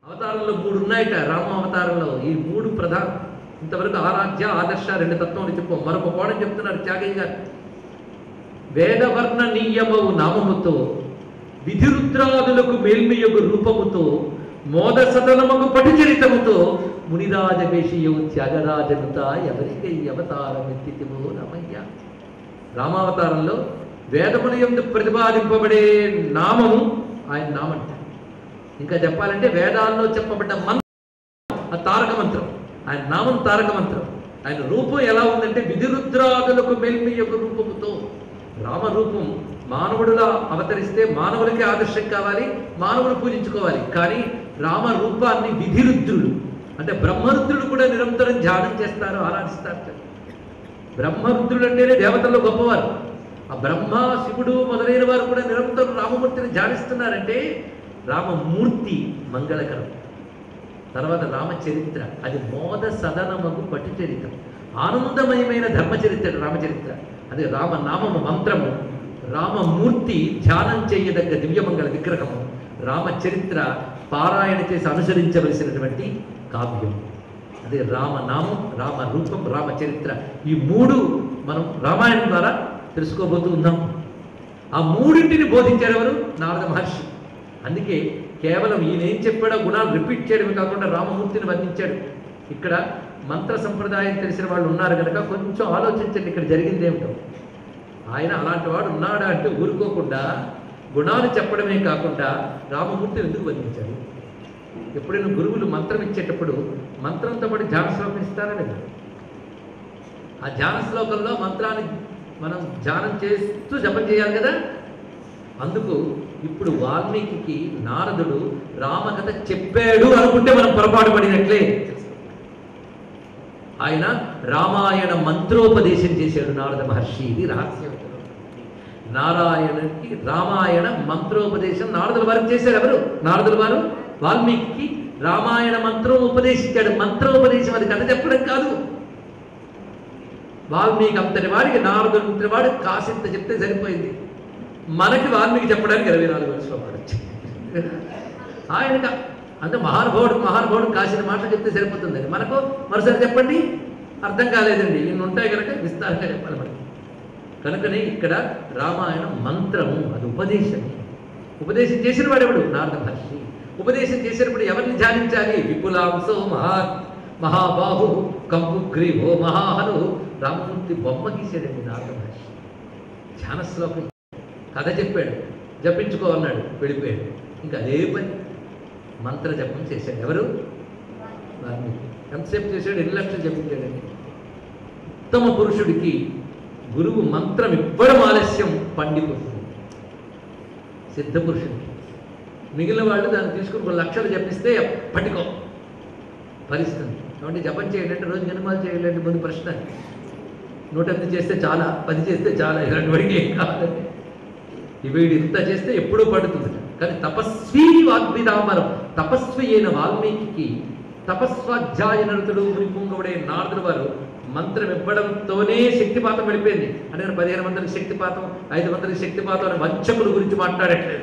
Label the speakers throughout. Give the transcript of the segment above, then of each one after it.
Speaker 1: అవతారంలో మూడు ఉన్నాయట రామ అవతారంలో ఈ మూడు ప్రధాన ఇంతవరకు ఆరాధ్య ఆదర్శ రెండు తత్వాలు చెప్పు మరొక కోణం చెప్తున్నారు త్యాగయ్య గారు వేదవర్ణ నియమవు నామముతో విధిరుద్రాదులకు మేల్మియగు రూపముతో మోద సదనముకు పటిచరితముతో మునిరాజవేషియవు త్యాగరాజనుత ఎవరికై అవతారమెత్తితివో రామయ్య రామావతారంలో వేదముల యందు ప్రతిపాదింపబడే నామము ఆయన నామంట ఇంకా చెప్పాలంటే వేదాల్లో చెప్పబడ్డ మంత్రం ఆ తారక మంత్రం ఆయన నామం తారక మంత్రం ఆయన రూపం ఎలా ఉందంటే విధిరుద్రాదులకు మెల్మి యొక్క రూపముతో రామరూపం మానవుడులా అవతరిస్తే మానవులకి ఆదర్శం కావాలి మానవులు పూజించుకోవాలి కానీ రామ రూపాన్ని విధిరుద్రుడు అంటే బ్రహ్మరుద్రుడు కూడా నిరంతరం ధ్యానం చేస్తారు ఆరాధిస్తారు బ్రహ్మరుద్రుడు అంటేనే దేవతల్లో గొప్పవారు ఆ బ్రహ్మ శివుడు మొదలైన వారు కూడా నిరంతరం రామమూర్తిని ధ్యానిస్తున్నారంటే రామమూర్తి మంగళకరం తర్వాత రామచరిత్ర అది మోద సదనమగు పట్టుచరిత్ర ఆనందమయమైన ధర్మచరిత్ర రామచరిత్ర అది రామనామము మంత్రము రామమూర్తి ధ్యానం చేయదగ్గ దివ్యమంగళ విగ్రహము రామచరిత్ర పారాయణ చేసి అనుసరించవలసినటువంటి కావ్యం అదే రామనామం రామ రూపం రామచరిత్ర ఈ మూడు మనం రామాయణం ద్వారా తెలుసుకోబోతూ ఉన్నాం ఆ మూడింటిని బోధించారు ఎవరు నారద మహర్షి అందుకే కేవలం ఈయన ఏం చెప్పాడో గుణాలు రిపీట్ చేయడమే కాకుండా రామమూర్తిని వర్ణించాడు ఇక్కడ మంత్ర సంప్రదాయం తెలిసిన వాళ్ళు ఉన్నారు కనుక కొంచెం ఆలోచించండి ఇక్కడ జరిగింది ఏమిటో ఆయన అలాంటి వాడు ఉన్నాడా అంటే ఊరుకోకుండా గుణాలు చెప్పడమే కాకుండా రామమూర్తిని ఎందుకు వర్ణించాడు ఎప్పుడైనా గురువులు మంత్రం ఇచ్చేటప్పుడు మంత్రంతో పాటు ధ్యాన శ్లోకం ఇస్తారా లేదా ఆ ధ్యాన శ్లోకంలో మంత్రాన్ని మనం ధ్యానం చేస్తూ జపం చేయాలి కదా అందుకు ఇప్పుడు వాల్మీకి నారదుడు రామకథ చెప్పాడు అనుకుంటే మనం పొరపాటు పడినట్లే ఆయన రామాయణ మంత్రోపదేశం చేశాడు నారద మహర్షి ఇది రహస్యం నారాయణకి రామాయణ మంత్రోపదేశం నారదుల వారికి చేశారు ఎవరు నారదుల వారు వాల్మీకి రామాయణ మంత్రం ఉపదేశించాడు మంత్రోపదేశం అది కథ చెప్పడం కాదు వాల్మీకి అంతటి వాడికి నారదుడు అంతటి వాడు కాసింత చెప్తే సరిపోయింది మనకి వాల్మీకి చెప్పడానికి ఇరవై నాలుగు వేల శ్లోకాలు వచ్చాయి ఆయనక అంటే మహానుభావుడు మహానుభావుడు కాసిన మాటలు చెప్తే సరిపోతుందండి మనకు మరోసారి చెప్పండి అర్థం కాలేదండి ఇన్ని ఉంటాయి కనుక విస్తారంగా చెప్పాలి మనకి కనుకనే ఇక్కడ రామాయణం మంత్రము అది ఉపదేశమే ఉపదేశం చేసిన వాడెవడు నారద మహర్షి ఉపదేశం చేసినప్పుడు ఎవరిని ధ్యానించాలి విపులాంశో మహా మహాబాహు కంపు గ్రీవో మహాహను రామమూర్తి బొమ్మ గీసాడండి నారద మహర్షి ధ్యాన శ్లోకం కథ చెప్పాడు జపించుకో అన్నాడు వెళ్ళిపోయాడు ఇంకా అదే పని మంత్ర జపం చేశాడు ఎవరు వాల్మీకి ఎంతసేపు చేశాడు ఎన్ని లక్షలు జపించాడండి ఉత్తమ పురుషుడికి గురువు మంత్రం ఇవ్వడం ఆలస్యం పండిపోతుంది సిద్ధ పురుషుడికి మిగిలిన వాళ్ళు దాన్ని తీసుకుని కొన్ని లక్షలు జపిస్తే ఎప్పటికో ఫలిస్తుంది కాబట్టి జపం చేయాలంటే రోజు గనుమాలు చేయాలంటే ముందు ప్రశ్న నూట ఎనిమిది చేస్తే చాలా పది చేస్తే చాలా ఇలాంటి వాడికి ఏం కాదండి వీడు ఇంత చేస్తే ఎప్పుడూ పడుతుంది కానీ తపస్వి వాగ్విదామరం తపస్వి అయిన వాల్మీకి తపస్వాధ్యాయనరుతుడు పుంగవుడే నారదుడు వారు మంత్రం ఇవ్వడంతోనే శక్తిపాతం వెళ్ళిపోయింది అంటే నేను పదిహేను మందికి శక్తిపాతం ఐదు మందికి శక్తిపాతం అని వంచకుల గురించి మాట్లాడట్లేదు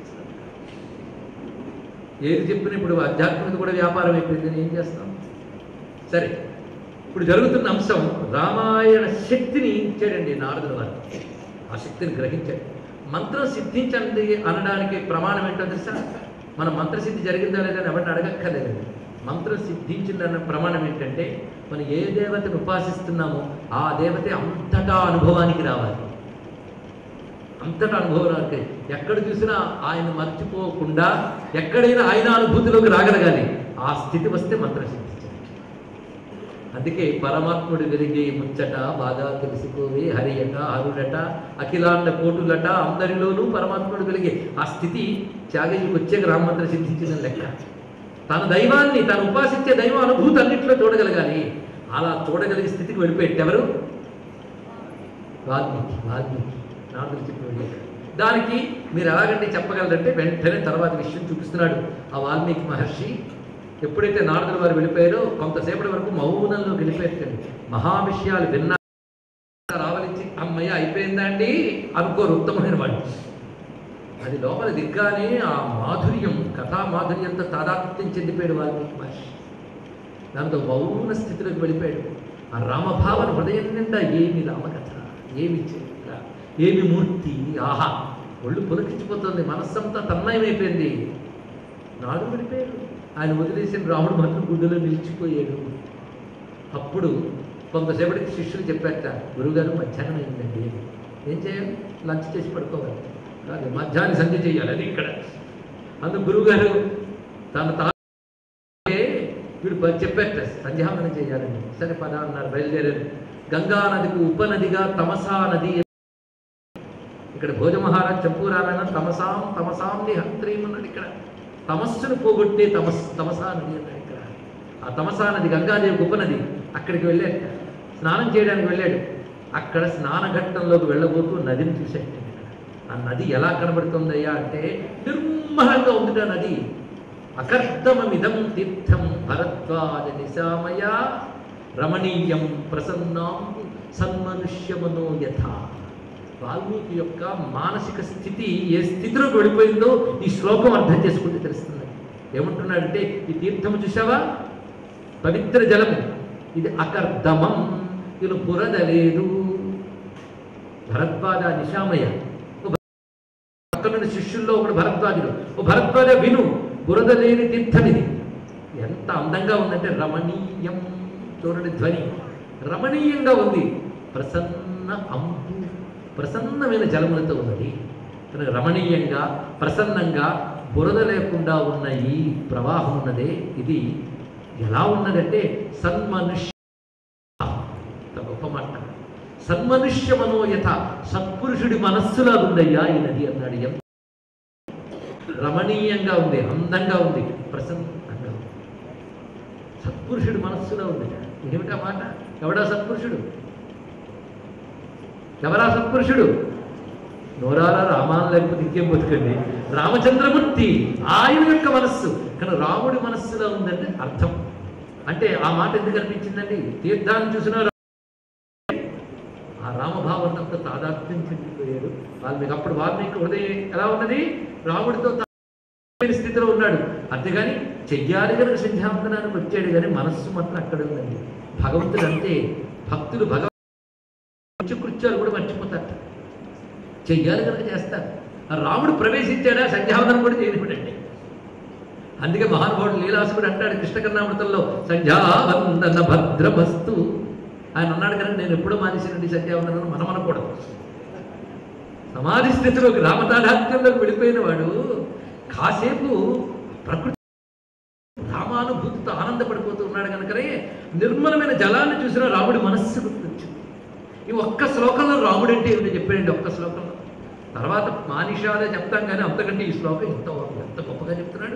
Speaker 1: ఏది చెప్పినా ఇప్పుడు ఆధ్యాత్మికత కూడా వ్యాపారం అయిపోయింది నేను ఏం చేస్తాం సరే ఇప్పుడు జరుగుతున్న అంశం రామాయణ శక్తిని ఇచ్చాడండి నారదుడు వారు ఆ శక్తిని గ్రహించాడు మంత్రం సిద్ధించండి అనడానికి ప్రమాణం ఏంటో తెలుసా మన మంత్రసిద్ధి జరిగిందా లేదని ఎవరిని అడగక్కర్లేదండి మంత్రం సిద్ధించిందన్న ప్రమాణం ఏంటంటే మనం ఏ దేవతను ఉపాసిస్తున్నామో ఆ దేవత అంతటా అనుభవానికి రావాలి అంతటా అనుభవానికి ఎక్కడ చూసినా ఆయన మర్చిపోకుండా ఎక్కడైనా ఆయన అనుభూతిలోకి రాగలగాలి ఆ స్థితి వస్తే మంత్రం సిద్ధించాలి అందుకే పరమాత్ముడు వెలిగే ముచ్చట బాగా తెలుసుకోవే హరియట హరుడట అఖిలాండ కోటులట అందరిలోనూ పరమాత్ముడు వెలిగే ఆ స్థితి త్యాగయ్యకి వచ్చే రామమంత్రం సిద్ధించిన లెక్క తన దైవాన్ని తను ఉపాసించే దైవ అనుభూతి అన్నింటిలో చూడగలగాలి అలా చూడగలిగే స్థితికి వెళ్ళిపోయేట్టు ఎవరు వాల్మీకి వాల్మీకి నారదుడు చెప్పిన వెళ్ళాడు దానికి మీరు ఎలాగంటే చెప్పగలరంటే వెంటనే తర్వాత విషయం చూపిస్తున్నాడు ఆ వాల్మీకి మహర్షి ఎప్పుడైతే నారదుల వారు వెళ్ళిపోయారో కొంతసేపటి వరకు మౌనంలో వెళ్ళిపోయారు మహా విషయాలు విన్నా రావలించి అమ్మయ్య అయిపోయిందా అండి అనుకోరు ఉత్తమమైన వాళ్ళు అది లోపల దిగ్గానే ఆ మాధుర్యం కథా మాధుర్యంతో తాదాత్మ్యం చెందిపోయాడు వాల్మీకి మహర్షి దాంతో మౌన స్థితిలోకి వెళ్ళిపోయాడు ఆ రామభావన హృదయం నిండా ఏమి రామకథ ఏమి చరిత్ర ఏమి మూర్తి ఆహా ఒళ్ళు పులకించిపోతుంది మనస్సంతా తన్మయమైపోయింది నాడు వెళ్ళిపోయాడు ఆయన వదిలేసిన రాముడు మాత్రం గుడ్డలో నిలిచిపోయాడు అప్పుడు కొంతసేపటికి శిష్యులు చెప్పారట గురుగారు మధ్యాహ్నం అయిందండి ఏం చేయాలి లంచ్ చేసి పడుకోవాలి కాదు మధ్యాహ్నం సంధ్య చేయాలి అది ఇక్కడ అందుకు గురువుగారు తన తా అంటే వీడు ప- చెప్పారట సంధ్యావనం చేయాలని సరే పద అన్నారు బయలుదేరారు గంగా నదికి ఉపనదిగా తమసా నది ఇక్కడ భోజ మహారాజ్ చంపూరామాయణం తమసాం తమసాం నిహంత్రీం అన్నాడు ఇక్కడ తమస్సును పోగొట్టే తమస్ తమసా నది అన్నాడు ఇక్కడ ఆ తమసా నది గంగాదేవి ఉపనది అక్కడికి వెళ్ళాడు స్నానం చేయడానికి వెళ్ళాడు అక్కడ స్నానఘట్టంలోకి వెళ్ళబోతూ నదిని చూశాడు ఇక్కడ. ఆ నది ఎలా కనబడుతుందయ్యా అంటే నిర్మలంగా ఉంది ఆ నది అకర్దమమిదం తీర్థం భరద్వాజ నిశామయ రమణీయం ప్రసన్నాం సన్మనుష్యమనో యథ వాల్మీకి యొక్క మానసిక స్థితి ఏ స్థితిలోకి వెళ్ళిపోయిందో ఈ శ్లోకం అర్థం చేసుకుంటే తెలుస్తుంది ఏమంటున్నాడంటే ఈ తీర్థము చూసావా పవిత్ర జలము ఇది అకర్దమం ఇది బురద లేదు భరద్వాజ నిశామయ ఓ పక్కనున్న శిష్యుల్లో ఒకడు భరద్వాజుడు ఓ భరద్వాజ విను బురద లేని తీర్థం ఇది ఎంత అందంగా ఉందంటే రమణీయం చూడండి ధ్వని రమణీయంగా ఉంది ప్రసన్న అంబు ప్రసన్నమైన జలములతో ఉన్నది కనుక రమణీయంగా ప్రసన్నంగా బురద లేకుండా ఉన్న ఈ ప్రవాహం ఉన్నదే ఇది ఎలా ఉన్నదంటే సన్మనుష్య ఎంత గొప్ప మాట సన్మనుష్య మనోయథ సత్పురుషుడి మనస్సులా ఉందయ్యా ఈ నది అన్నాడు ఎంత రమణీయంగా ఉంది అందంగా ఉంది ప్రసన్నంగా ఉంది సత్పురుషుడి మనస్సులో ఉంది ఏమిటా మాట ఎవడా సత్పురుషుడు ఎవరా సత్పురుషుడు నోరారా రామాన్ లేకపోతే ఇంకేం బతుకండి రామచంద్రమూర్తి ఆయన యొక్క మనస్సు కానీ రాముడి మనస్సులో ఉందంటే అర్థం అంటే ఆ మాట ఎందుకు అనిపించిందండి తీర్థాన్ని చూసిన ఆ రామభావంతో తాదాత్మ్యం చెందిపోయాడు వాల్మీకి అప్పుడు వాల్మీకి హృదయం ఎలా ఉన్నది రాముడితో తాదాత్మ్యమైన స్థితిలో ఉన్నాడు అంతేగాని చెయ్యాలి కనుక సంధ్యావందనానికి వచ్చాడు కానీ మనస్సు మాత్రం అక్కడ ఉందండి భగవంతుడు అంతే భక్తులు భగవంతు కృత్యాలు కూడా మర్చిపోతారు చెయ్యాలి కనుక చేస్తారు ఆ రాముడు ప్రవేశించాడా సంధ్యావందనం కూడా చేయనివ్వడండి అందుకే మహానుభావుడు లీలాసుకుడు అంటాడు కృష్ణకర్ణామృతంలో సంధ్యావందన భద్రమస్తు ఆయన అన్నాడు కనుక నేను ఎప్పుడూ మానేసినండి సంధ్యావందనం మనం అనకూడదు సమాధి స్థితిలోకి రామతాఢాత్యంలోకి వెళ్ళిపోయిన వాడు కాసేపు ప్రకృతి రామానుభూతితో ఆనందపడిపోతూ ఉన్నాడు కనుకనే నిర్మలమైన జలాన్ని చూసిన రాముడి మనస్సు గుర్తొచ్చింది ఈ ఒక్క శ్లోకంలో రాముడు అంటే ఏమిటో చెప్పాడండి ఒక్క శ్లోకంలో తర్వాత మానిషాదే చెప్తాం కానీ అంతకంటే ఈ శ్లోకం ఎంత ఎంత గొప్పగా చెప్తున్నాడు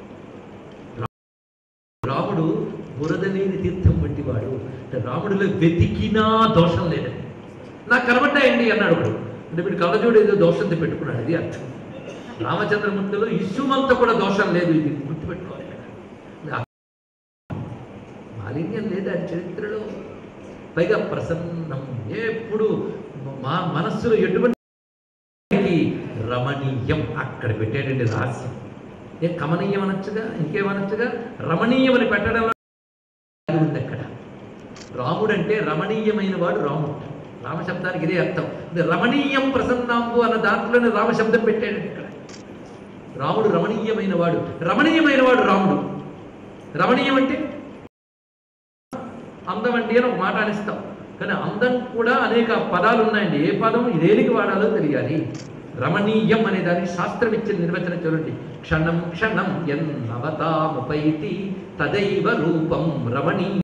Speaker 1: రాముడు బురద లేని తీర్థం వంటి వాడు అంటే రాముడిలో వెతికినా దోషం లేదండి నాకు కనబడ్డాయండి అన్నాడు ఒకడు అంటే వీడు కళ్ళజోడు ఏదో దోషంతో పెట్టుకున్నాడు ఇది అర్థం రామచంద్రమూర్తిలో ఇసుమంత కూడా దోషం లేదు ఇది గుర్తుపెట్టుకోవాలి ఇక్కడ. మాలిన్యం లేదు ఆ చరిత్రలో పైగా ప్రసన్నం ఎప్పుడు మా మనస్సులో ఎటువంటి రమణీయం అక్కడ పెట్టాడండి రహస్యం ఏ కమనీయం అనొచ్చుగా ఇంకేమనొచ్చుగా రమణీయం అని పెట్టడంలో ఉంది అక్కడ రాముడు అంటే రమణీయమైన వాడు రాముడు రామశబ్దానికి ఇదే అర్థం ఇది రమణీయం ప్రసన్నాంబు అన్న దాంట్లోనే రామశబ్దం పెట్టాడు ఇక్కడ రాముడు రమణీయమైన వాడు రమణీయమైన వాడు రాముడు రమణీయం అంటే అందం అండి అని ఒక మాట అనిస్తాం కానీ అందం కూడా అనేక పదాలు ఉన్నాయండి ఏ పదం దేనికి వాడాలో తెలియాలి రమణీయం అనే దానికి శాస్త్రం ఇచ్చిన నిర్వచనం చూడండి క్షణం క్షణం ఎన్నవతాముపైతి తదైవ రూపం రమణీయ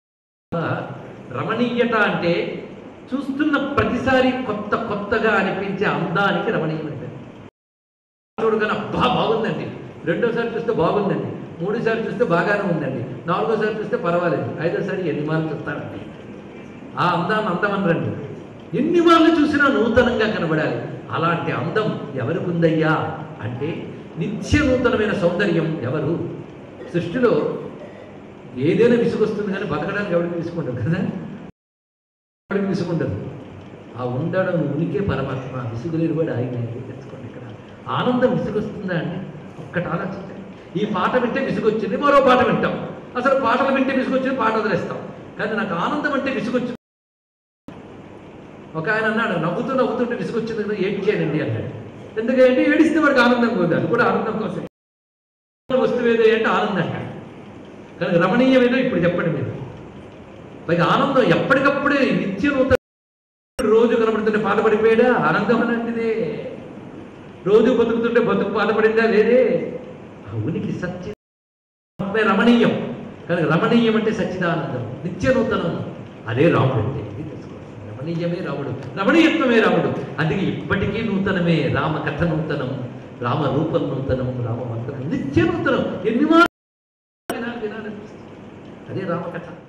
Speaker 1: రమణీయత అంటే చూస్తున్న ప్రతిసారి కొత్త కొత్తగా అనిపించే అందానికి రమణీయం అంటే చూడగానే అబ్బా బాగుందండి రెండోసారి చూస్తే బాగుందండి మూడోసారి చూస్తే బాగానే ఉందండి నాలుగోసారి చూస్తే పర్వాలేదు ఐదోసారి ఎన్ని మార్లు చూస్తారండి ఆ అందాన్ని అందమనరండి ఎన్ని మార్లు చూసినా నూతనంగా కనబడాలి అలాంటి అందం ఎవరికి ఉందయ్యా అంటే నిత్య నూతనమైన సౌందర్యం ఎవరు సృష్టిలో ఏదైనా విసుగొస్తుంది కానీ బతకడానికి ఎవరికి విసుకుండదు కదా ఎవరికి విసుకుండదు ఆ ఉండడం ఉనికే పరమాత్మ విసుగులేని వాడు ఆయన తెలుసుకోండి ఇక్కడ ఆనందం విసుగొస్తుందా అండి ఒక్కటి ఆలోచించండి ఈ పాట వింటే విసుగొచ్చింది మరో పాట వింటాం అసలు పాటలు వింటే విసుగొచ్చింది పాట వదిలేస్తాం కానీ నాకు ఆనందం అంటే విసుగొచ్చు ఒక ఆయన అన్నాడు నవ్వుతూ నవ్వుతుంటే విసుగొచ్చింది కదా ఏడ్చానండి అన్నాడు ఎందుకంటే ఏడిస్తే వాడికి ఆనందం పోతుంది అది కూడా ఆనందం కోసం వస్తువు ఏదో అంటే ఆనందం అంటాడు కానీ రమణీయం ఏదో ఇప్పుడు చెప్పండి మీరు పైగా ఆనందం ఎప్పటికప్పుడే నిత్య నూతన రోజు కనబడుతుంటే పాట పడిపోయాడా ఆనందం అలాంటిదే రోజు బతుకుతుంటే బతుకు బాధపడిందా లేదే ఆ ఉనికి సత్య ఆత్మే రమణీయం కానీ రమణీయం అంటే సచ్చిదానందం నిత్య నూతనం అదే రాముడు అంటే ఇది తెలుసుకోవాలి రమణీయమే రాముడు రమణీయత్వమే రాముడు అందుకే ఇప్పటికీ నూతనమే రామ కథ నూతనం రామ రూపం నూతనం రామ మంత్రం నిత్య నూతనం ఎన్ని మాటలు వినాలి వినాలనిపిస్తుంది అదే రామకథ